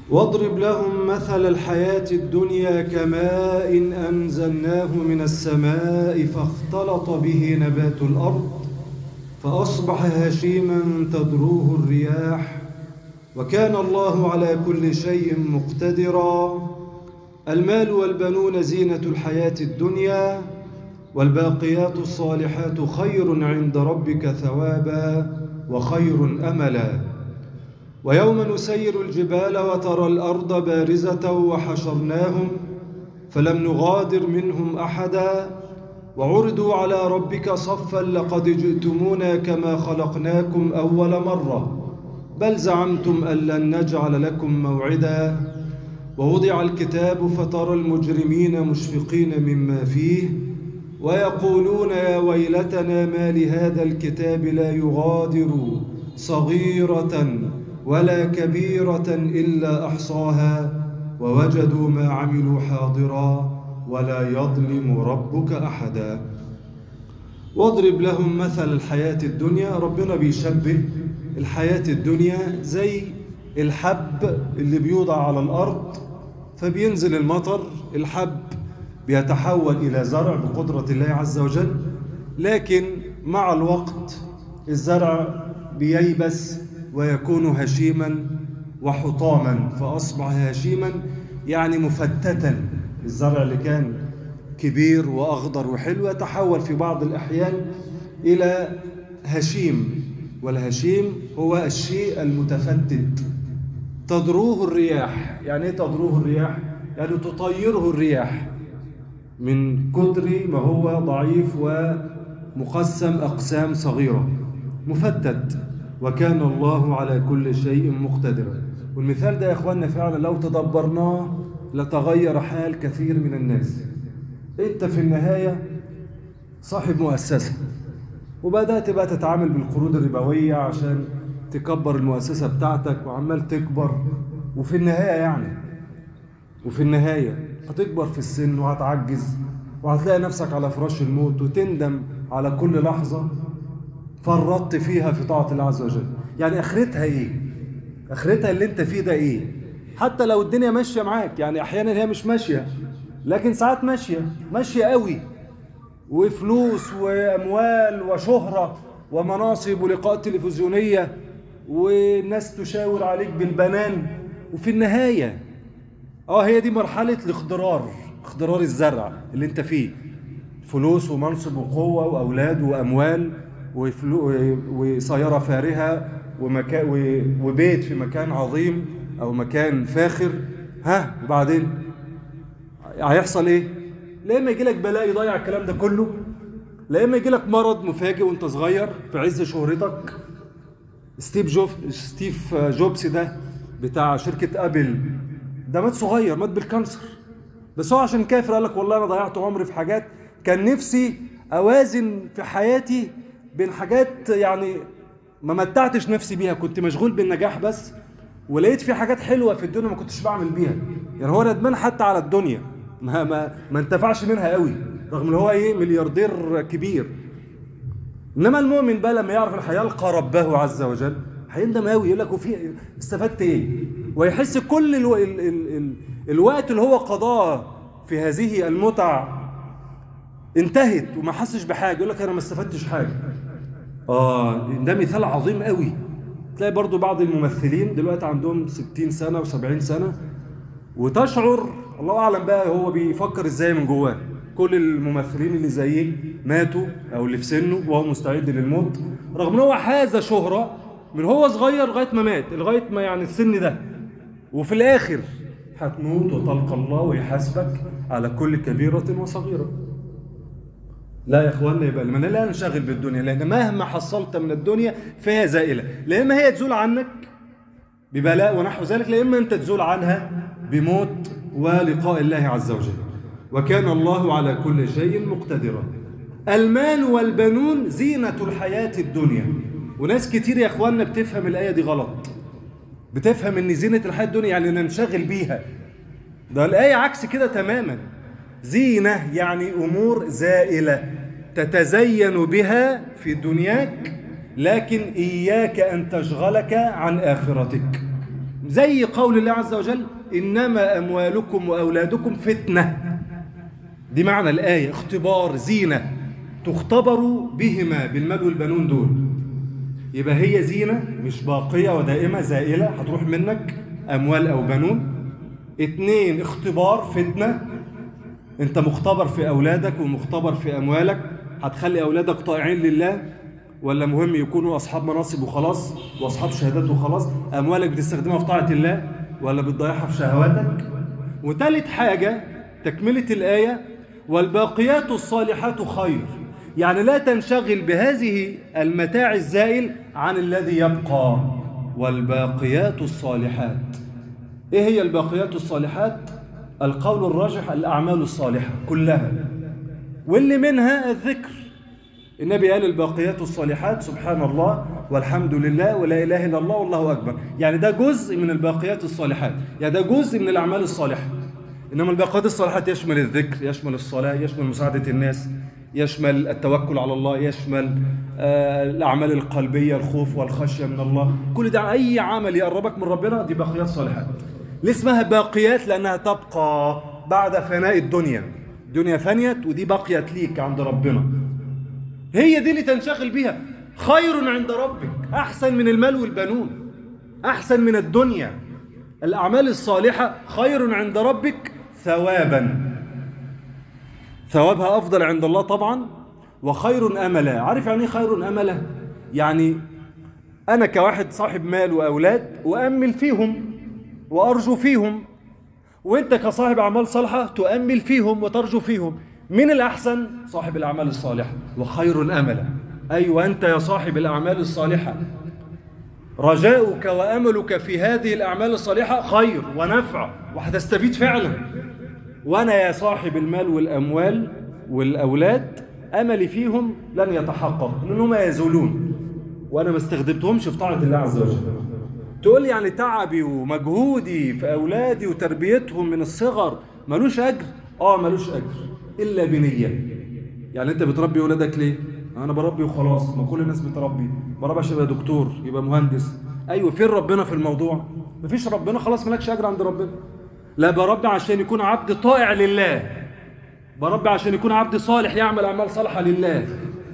واضرب لهم مثل الحياة الدنيا كماء أنزلناه من السماء فاختلط به نبات الأرض فأصبح هشيما تدروه الرياح وكان الله على كل شيء مقتدرا المال والبنون زينة الحياة الدنيا والباقيات الصالحات خير عند ربك ثوابا وخير أملا ويوم نسير الجبال وترى الأرض بارزة وحشرناهم فلم نغادر منهم أحدا وعرضوا على ربك صفا لقد جئتمونا كما خلقناكم أول مرة بل زعمتم أن لن نجعل لكم موعدا ووضع الكتاب فترى المجرمين مشفقين مما فيه ويقولون يا ويلتنا ما لهذا الكتاب لا يغادر صغيرة ولا كبيرة إلا أحصاها ووجدوا ما عملوا حاضرا ولا يظلم ربك أحدا واضرب لهم مثل الحياة الدنيا ربنا بيشبه الحياة الدنيا زي الحب اللي بيوضع على الأرض فبينزل المطر الحب بيتحول إلى زرع بقدرة الله عز وجل لكن مع الوقت الزرع بييبس ويكون هشيما وحطاما فأصبح هشيما يعني مفتتا الزرع اللي كان كبير وأخضر وحلو يتحول في بعض الأحيان إلى هشيم والهشيم هو الشيء المتفتت تضروه الرياح يعني ايه تضروه الرياح يعني تطيره الرياح من كتر ما هو ضعيف ومقسم أقسام صغيرة مفتت وكان الله على كل شيء مقتدرا والمثال ده يا اخواننا فعلا لو تدبرناه لتغير حال كثير من الناس انت في النهاية صاحب مؤسسة وبدأت بقى تتعامل بالقروض الربوية عشان تكبر المؤسسة بتاعتك وعمال تكبر وفي النهاية يعني وفي النهاية هتكبر في السن وهتعجز وهتلاقي نفسك على فراش الموت وتندم على كل لحظة فرطت فيها في طاعة الله عز وجل يعني اخرتها ايه اخرتها اللي انت فيه ده ايه حتى لو الدنيا ماشية معاك يعني احيانا هي مش ماشية لكن ساعات ماشية ماشية قوي وفلوس واموال وشهرة ومناصب ولقاءات تلفزيونية والناس تشاور عليك بالبنان وفي النهاية اه هي دي مرحلة الاخضرار اخضرار الزرع اللي انت فيه فلوس ومنصب وقوة وأولاد وأموال وفلو وسيارة فارهة ومكان وبيت في مكان عظيم أو مكان فاخر ها وبعدين هيحصل إيه؟ لا إما يجي لك بلاء يضيع الكلام ده كله لا إما يجي لك مرض مفاجئ وأنت صغير في عز شهرتك ستيف جوب ستيف جوبس ده بتاع شركة أبل ده مات صغير مات بالكانسر بس هو عشان كافر قال لك والله أنا ضيعت عمري في حاجات كان نفسي أوازن في حياتي بين حاجات يعني ما متعتش نفسي بيها كنت مشغول بالنجاح بس ولقيت في حاجات حلوه في الدنيا ما كنتش بعمل بيها يعني هو ندمان حتى على الدنيا ما ما ما انتفعش منها قوي رغم ان هو ايه ملياردير كبير انما المؤمن بقى لما يعرف الحياه يلقى ربه عز وجل هيندم قوي يقول لك وفي استفدت ايه ويحس كل الو... ال... ال... ال... الوقت اللي هو قضاه في هذه المتع انتهت وما حسش بحاجه يقول لك انا ما استفدتش حاجه اه ده مثال عظيم قوي تلاقي برضو بعض الممثلين دلوقتي عندهم 60 سنه و70 سنه وتشعر الله اعلم بقى هو بيفكر ازاي من جواه كل الممثلين اللي زيه ماتوا او اللي في سنه وهو مستعد للموت رغم ان هو حاز شهره من هو صغير لغايه ما مات لغايه ما يعني السن ده وفي الاخر هتموت وتلقى الله ويحاسبك على كل كبيره وصغيره لا يا اخوانا يبقى لما لا نشغل بالدنيا لان مهما حصلت من الدنيا فهي زائله لا اما هي تزول عنك ببلاء ونحو ذلك لا اما انت تزول عنها بموت ولقاء الله عز وجل وكان الله على كل شيء مقتدرا المال والبنون زينة الحياة الدنيا وناس كتير يا اخوانا بتفهم الآية دي غلط بتفهم ان زينة الحياة الدنيا يعني ننشغل بيها ده الآية عكس كده تماما زينة يعني أمور زائلة تتزين بها في دنياك لكن إياك أن تشغلك عن آخرتك زي قول الله عز وجل إنما أموالكم وأولادكم فتنة دي معنى الآية اختبار زينة تختبروا بهما بالمال والبنون دول يبقى هي زينة مش باقية ودائمة زائلة هتروح منك أموال أو بنون اتنين اختبار فتنة انت مختبر في أولادك ومختبر في أموالك هتخلي أولادك طائعين لله ولا مهم يكونوا أصحاب مناصب وخلاص وأصحاب شهادات وخلاص أموالك بتستخدمها في طاعة الله ولا بتضيعها في شهواتك وتالت حاجة تكملة الآية والباقيات الصالحات خير يعني لا تنشغل بهذه المتاع الزائل عن الذي يبقى والباقيات الصالحات ايه هي الباقيات الصالحات القول الراجح الاعمال الصالحه كلها واللي منها الذكر النبي قال الباقيات الصالحات سبحان الله والحمد لله ولا اله الا الله والله اكبر يعني ده جزء من الباقيات الصالحات يعني ده جزء من الاعمال الصالحه انما الباقيات الصالحات يشمل الذكر يشمل الصلاه يشمل مساعده الناس يشمل التوكل على الله يشمل آه الاعمال القلبيه الخوف والخشيه من الله كل ده اي عمل يقربك من ربنا دي باقيات صالحات ليه اسمها باقيات لانها تبقى بعد فناء الدنيا الدنيا فنيت ودي بقيت ليك عند ربنا هي دي اللي تنشغل بيها خير عند ربك احسن من المال والبنون احسن من الدنيا الاعمال الصالحه خير عند ربك ثوابا ثوابها افضل عند الله طبعا وخير املا عارف يعني ايه خير املا يعني انا كواحد صاحب مال واولاد وامل فيهم وارجو فيهم وانت كصاحب اعمال صالحه تؤمل فيهم وترجو فيهم من الاحسن صاحب الاعمال الصالحه وخير املا ايوه انت يا صاحب الاعمال الصالحه رجاؤك واملك في هذه الاعمال الصالحه خير ونفع وهتستفيد فعلا وانا يا صاحب المال والاموال والاولاد املي فيهم لن يتحقق لانهم يزولون وانا ما استخدمتهمش في طاعه الله عز وجل تقول لي يعني تعبي ومجهودي في اولادي وتربيتهم من الصغر ملوش اجر اه ملوش اجر الا بنيه يعني انت بتربي اولادك ليه انا بربي وخلاص ما كل الناس بتربي بربي عشان يبقى دكتور يبقى مهندس ايوه فين ربنا في الموضوع مفيش ربنا خلاص مالكش اجر عند ربنا لا بربي عشان يكون عبد طائع لله بربي عشان يكون عبد صالح يعمل اعمال صالحه لله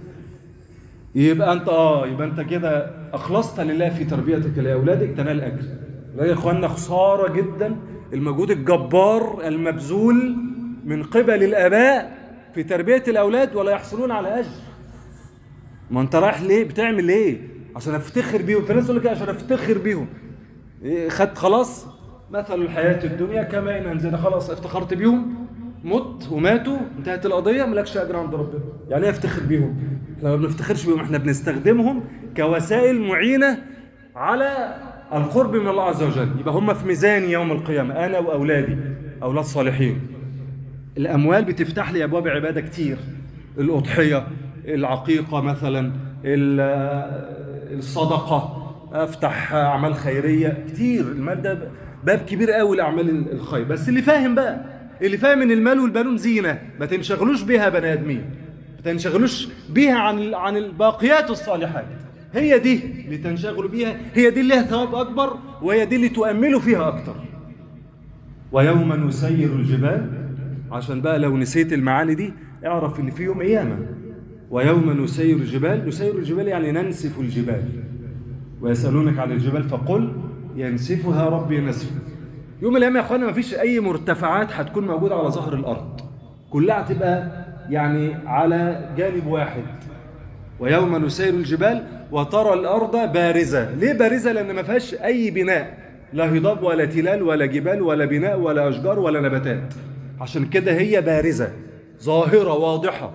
يبقى انت اه يبقى انت كده اخلصت لله في تربيتك لاولادك تنال اجر لا يا اخوانا خساره جدا المجهود الجبار المبذول من قبل الاباء في تربيه الاولاد ولا يحصلون على اجر ما انت رايح ليه بتعمل ايه عشان افتخر بيهم في ناس يقول لك عشان افتخر بيهم إيه خدت خلاص مثل الحياه الدنيا كما ان انزلنا خلاص افتخرت بيهم مت وماتوا انتهت القضيه مالكش اجر عند ربنا يعني ايه افتخر بيهم احنا ما بنفتخرش بيهم احنا بنستخدمهم كوسائل معينه على القرب من الله عز وجل يبقى هم في ميزاني يوم القيامه انا واولادي اولاد صالحين الاموال بتفتح لي ابواب عباده كتير الاضحيه العقيقه مثلا الصدقه افتح اعمال خيريه كتير المال ده باب كبير قوي لاعمال الخير بس اللي فاهم بقى اللي فاهم ان المال والبنون زينه ما تنشغلوش بيها بني ادمين ما تنشغلوش بيها عن عن الباقيات الصالحات هي دي اللي تنشغلوا بيها هي دي اللي لها ثواب اكبر وهي دي اللي تؤملوا فيها اكتر ويوم نسير الجبال عشان بقى لو نسيت المعاني دي اعرف ان في يوم قيامه ويوم نسير الجبال نسير الجبال يعني ننسف الجبال ويسالونك عن الجبال فقل ينسفها ربي نسفا يوم القيامه يا اخوانا ما فيش اي مرتفعات هتكون موجوده على ظهر الارض كلها هتبقى يعني على جانب واحد ويوم نسير الجبال وترى الارض بارزه ليه بارزه لان ما فيهاش اي بناء لا هضاب ولا تلال ولا جبال ولا بناء ولا اشجار ولا نباتات عشان كده هي بارزه ظاهره واضحه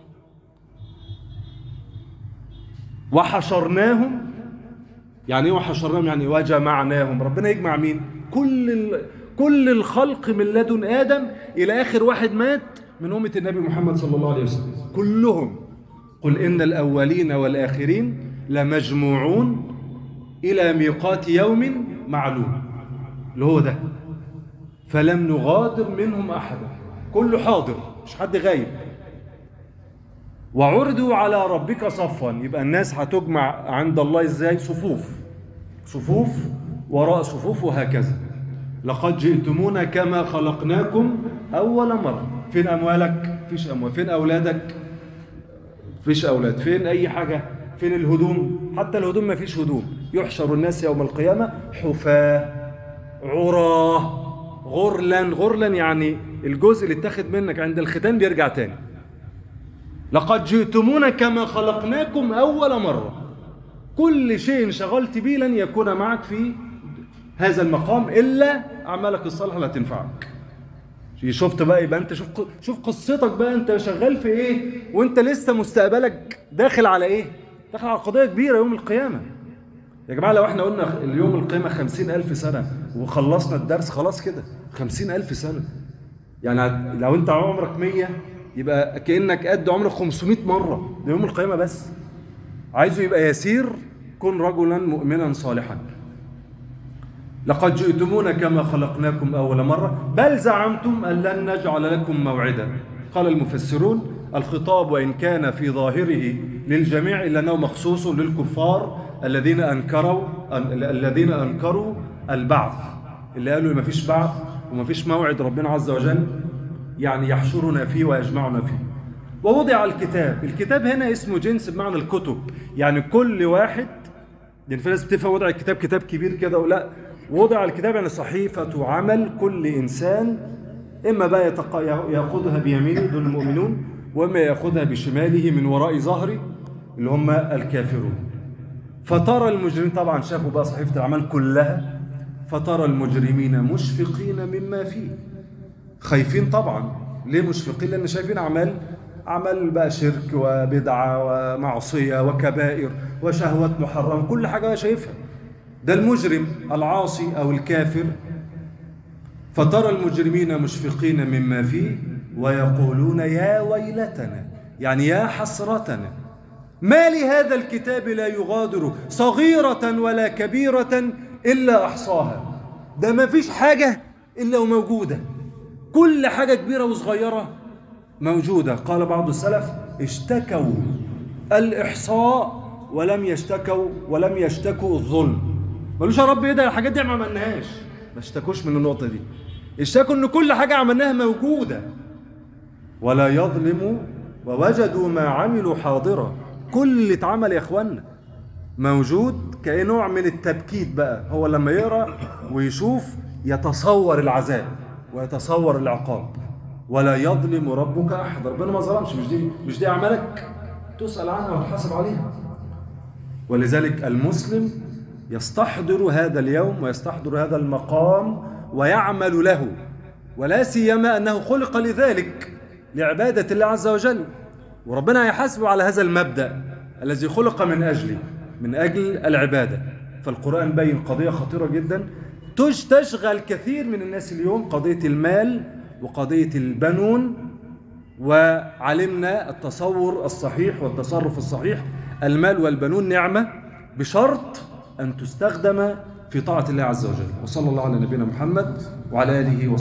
وحشرناهم يعني ايه وحشرناهم يعني وجمعناهم ربنا يجمع مين كل ال... كل الخلق من لدن ادم الى اخر واحد مات من امه النبي محمد صلى الله عليه وسلم كلهم قل ان الاولين والاخرين لمجموعون الى ميقات يوم معلوم اللي هو ده فلم نغادر منهم احدا كله حاضر مش حد غايب وعرضوا على ربك صفا يبقى الناس هتجمع عند الله ازاي صفوف صفوف وراء صفوف وهكذا لقد جئتمونا كما خلقناكم أول مرة فين أموالك؟ فيش أموال فين أولادك؟ فيش أولاد فين أي حاجة؟ فين الهدوم؟ حتى الهدوم ما فيش هدوم يحشر الناس يوم القيامة حفاة عراه غرلا غرلا يعني الجزء اللي اتاخد منك عند الختان بيرجع تاني لقد جئتمونا كما خلقناكم أول مرة كل شيء انشغلت به لن يكون معك في هذا المقام إلا أعمالك الصالحة لا تنفعك شفت بقى يبقى انت شوف شوف قصتك بقى انت شغال في ايه وانت لسه مستقبلك داخل على ايه داخل على قضيه كبيره يوم القيامه يا جماعه لو احنا قلنا اليوم القيامه خمسين ألف سنه وخلصنا الدرس خلاص كده خمسين ألف سنه يعني لو انت عمرك مية يبقى كانك قد عمرك 500 مره ده يوم القيامه بس عايزه يبقى يسير كن رجلا مؤمنا صالحا لقد جئتمونا كما خلقناكم أول مرة بل زعمتم أن لن نجعل لكم موعدا قال المفسرون الخطاب وإن كان في ظاهره للجميع إلا أنه مخصوص للكفار الذين أنكروا الذين أنكروا البعث اللي قالوا ما فيش بعث وما فيش موعد ربنا عز وجل يعني يحشرنا فيه ويجمعنا فيه ووضع الكتاب الكتاب هنا اسمه جنس بمعنى الكتب يعني كل واحد يعني في ناس بتفهم وضع الكتاب كتاب كبير كده ولا وضع الكتاب يعني صحيفة عمل كل إنسان إما بقى يتق... يأخذها بيمينه دول المؤمنون وإما يأخذها بشماله من وراء ظهره اللي هم الكافرون فترى المجرمين طبعا شافوا بقى صحيفة الأعمال كلها فترى المجرمين مشفقين مما فيه خايفين طبعا ليه مشفقين لأن شايفين أعمال عمل بقى شرك وبدعة ومعصية وكبائر وشهوات محرمة كل حاجة شايفها ده المجرم العاصي أو الكافر فترى المجرمين مشفقين مما فيه ويقولون يا ويلتنا يعني يا حسرتنا ما لهذا الكتاب لا يغادر صغيرة ولا كبيرة إلا أحصاها ده ما فيش حاجة إلا وموجودة كل حاجة كبيرة وصغيرة موجودة قال بعض السلف اشتكوا الإحصاء ولم يشتكوا ولم يشتكوا الظلم ملوش يا رب ايه ده الحاجات دي ما عملناهاش ما اشتكوش من النقطة دي اشتكوا ان كل حاجة عملناها موجودة ولا يظلم ووجدوا ما عملوا حاضرا كل اللي اتعمل يا اخوانا موجود كنوع من التبكيت بقى هو لما يقرا ويشوف يتصور العذاب ويتصور العقاب ولا يظلم ربك احد ربنا ما ظلمش مش دي مش دي اعمالك تسال عنها وتحاسب عليها ولذلك المسلم يستحضر هذا اليوم ويستحضر هذا المقام ويعمل له ولا سيما انه خلق لذلك لعباده الله عز وجل وربنا يحاسبه على هذا المبدا الذي خلق من اجله من اجل العباده فالقران بين قضيه خطيره جدا تشغل كثير من الناس اليوم قضيه المال وقضيه البنون وعلمنا التصور الصحيح والتصرف الصحيح المال والبنون نعمه بشرط أن تستخدم في طاعة الله عز وجل وصلى الله على نبينا محمد وعلى آله وصحبه